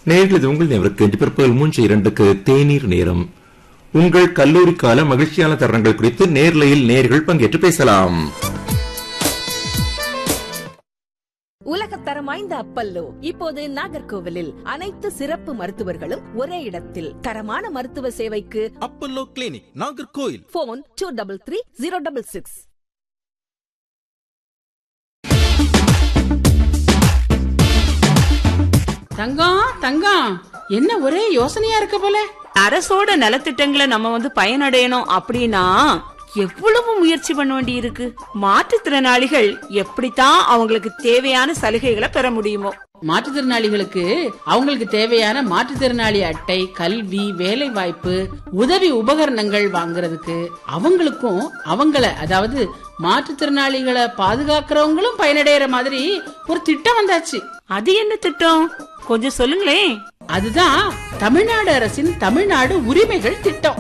நேரில் இது உங்கள் நேவருக்கு இன்று பிற்பகல் மூன்று இரண்டுக்கு தேநீர் நேரம் உங்கள் கல்லூரி கால மகிழ்ச்சியான தருணங்கள் குறித்து நேர்லையில் நேர்கள் பங்கேற்று பேசலாம் உலகத்தரம் வாய்ந்த அப்பல்லோ இப்போது நாகர்கோவிலில் அனைத்து சிறப்பு மருத்துவர்களும் ஒரே இடத்தில் தரமான மருத்துவ சேவைக்கு Apollo clinic Nagercoil phone two double three zero double six தங்கம் தங்கம் என்ன ஒரே யோசனையா இருக்க போல அரசோட நலத்திட்டங்களை நம்ம வந்து பயனடையணும் அப்படின்னா எவ்வளவு முயற்சி பண்ண வேண்டி இருக்கு மாற்றுத்திறனாளிகள் எப்படித்தான் அவங்களுக்கு தேவையான சலுகைகளை பெற முடியுமோ மாற்றுத்திறனாளிகளுக்கு அவங்களுக்கு தேவையான மாற்றுத்திறனாளி அட்டை கல்வி வேலை வாய்ப்பு உதவி உபகரணங்கள் வாங்குறதுக்கு அவங்களுக்கும் அவங்கள அதாவது மாற்றுத்திறனாளிகளை பாதுகாக்கிறவங்களும் பயனடைகிற மாதிரி ஒரு திட்டம் வந்தாச்சு அது என்ன திட்டம் கொஞ்சம் சொல்லுங்களேன் அதுதான் தமிழ்நாடு அரசின் தமிழ்நாடு உரிமைகள் திட்டம்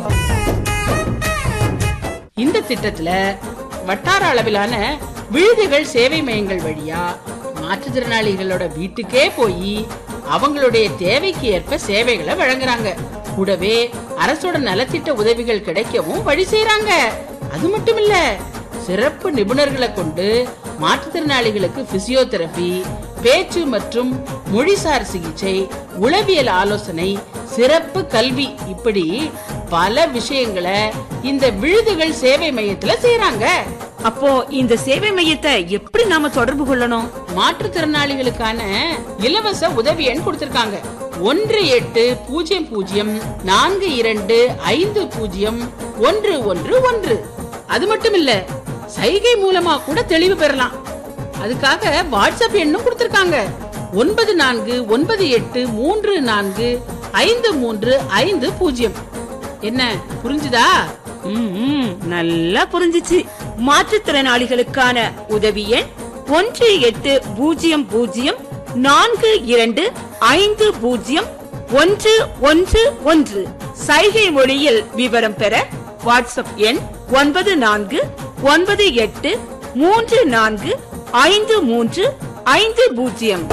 இந்த திட்டத்துல வட்டார அளவிலான விடுதிகள் சேவை மையங்கள் வழியா மாற்றுத்திறனாளிகளோட வீட்டுக்கே போய் அவங்களுடைய தேவைக்கு ஏற்ப சேவைகளை வழங்குறாங்க கூடவே அரசோட நலத்திட்ட உதவிகள் கிடைக்கவும் வழி செய்றாங்க அது மட்டும் இல்ல சிறப்பு நிபுணர்களை கொண்டு மாற்றுத்திறனாளிகளுக்கு பிசியோதெரபி பேச்சு மற்றும் மொழிசார் சிகிச்சை உளவியல் ஆலோசனை சிறப்பு கல்வி இப்படி பல விஷயங்களை இந்த விழுதுகள் சேவை மையத்துல செய்றாங்க அப்போ இந்த சேவை மையத்தை எப்படி நாம தொடர்பு கொள்ளணும் மாற்றுத்திறனாளிகளுக்கான இலவச உதவி எண் கொடுத்திருக்காங்க ஒன்று எட்டு பூஜ்ஜியம் பூஜ்ஜியம் நான்கு இரண்டு ஐந்து பூஜ்ஜியம் ஒன்று ஒன்று ஒன்று அது மட்டும் இல்ல சைகை மூலமா கூட தெளிவு பெறலாம் அதுக்காக வாட்ஸ்அப் எண்ணும் கொடுத்திருக்காங்க ஒன்பது நான்கு ஒன்பது எட்டு மூன்று நான்கு ஐந்து மூன்று ஐந்து பூஜ்ஜியம் என்ன புரிஞ்சுதா ம், ம், நல்லா புரிஞ்சுச்சு மாற்றுத்திறனாளிகளுக்கான உதவி எண் ஒன்று எட்டு பூஜ்ஜியம் பூஜ்ஜியம் நான்கு இரண்டு ஐந்து பூஜ்ஜியம் ஒன்று ஒன்று ஒன்று சைகை மொழியில் விவரம் பெற வாட்ஸ்அப் எண் ஒன்பது நான்கு ஒன்பது எட்டு மூன்று நான்கு ஐந்து மூன்று ஐந்து பூஜ்ஜியம்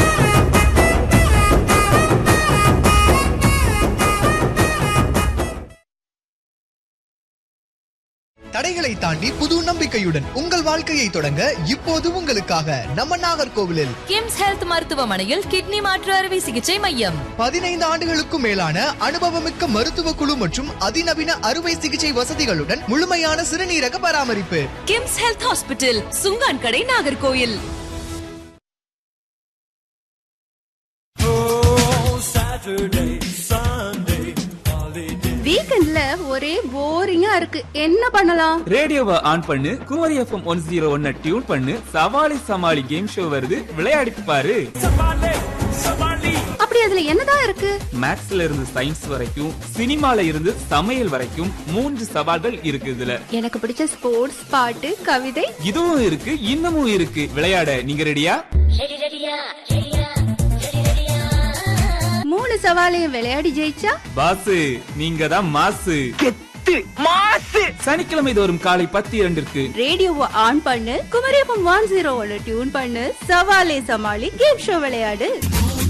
தடைகளை தாண்டி புது நம்பிக்கையுடன் உங்கள் வாழ்க்கையை தொடங்க இப்போது உங்களுக்காக நம்ம நாகர்கோவிலில் கிம்ஸ் ஹெல்த் மருத்துவமனையில் கிட்னி மாற்று அறுவை சிகிச்சை மையம் பதினைந்து ஆண்டுகளுக்கும் மேலான அனுபவமிக்க மருத்துவ குழு மற்றும் அதிநவீன அறுவை சிகிச்சை வசதிகளுடன் முழுமையான சிறுநீரக பராமரிப்பு கிம்ஸ் ஹெல்த் ஹாஸ்பிட்டல் சுங்கான் கடை நாகர்கோயில் வீக்கெண்ட்ல ஒரே போரிங்கா இருக்கு என்ன பண்ணலாம் ரேடியோவை ஆன் பண்ணு குமரி எஃப்எம் ஒன் ஜீரோ ஒன்ன டியூன் பண்ணு சவாலி சமாளி கேம் ஷோ வருது விளையாடிட்டு பாரு அப்படி அதுல என்னதான் இருக்கு மேக்ஸ்ல இருந்து சயின்ஸ் வரைக்கும் சினிமால இருந்து சமையல் வரைக்கும் மூன்று சவால்கள் இருக்கு இதுல எனக்கு பிடிச்ச ஸ்போர்ட்ஸ் பாட்டு கவிதை இதுவும் இருக்கு இன்னமும் இருக்கு விளையாட நீங்க ரெடியா மூணு சவாலையும் விளையாடி ஜெயிச்சா பாசு நீங்க தான் மாசு சனிக்கிழமை தோறும் காலை பத்து இரண்டிற்கு ரேடியோவை ஆன் பண்ணு குமரியப்பம் ஒன் ஜீரோ ஒன்னு டியூன் பண்ணு சவாலே சமாளி கேம் ஷோ விளையாடு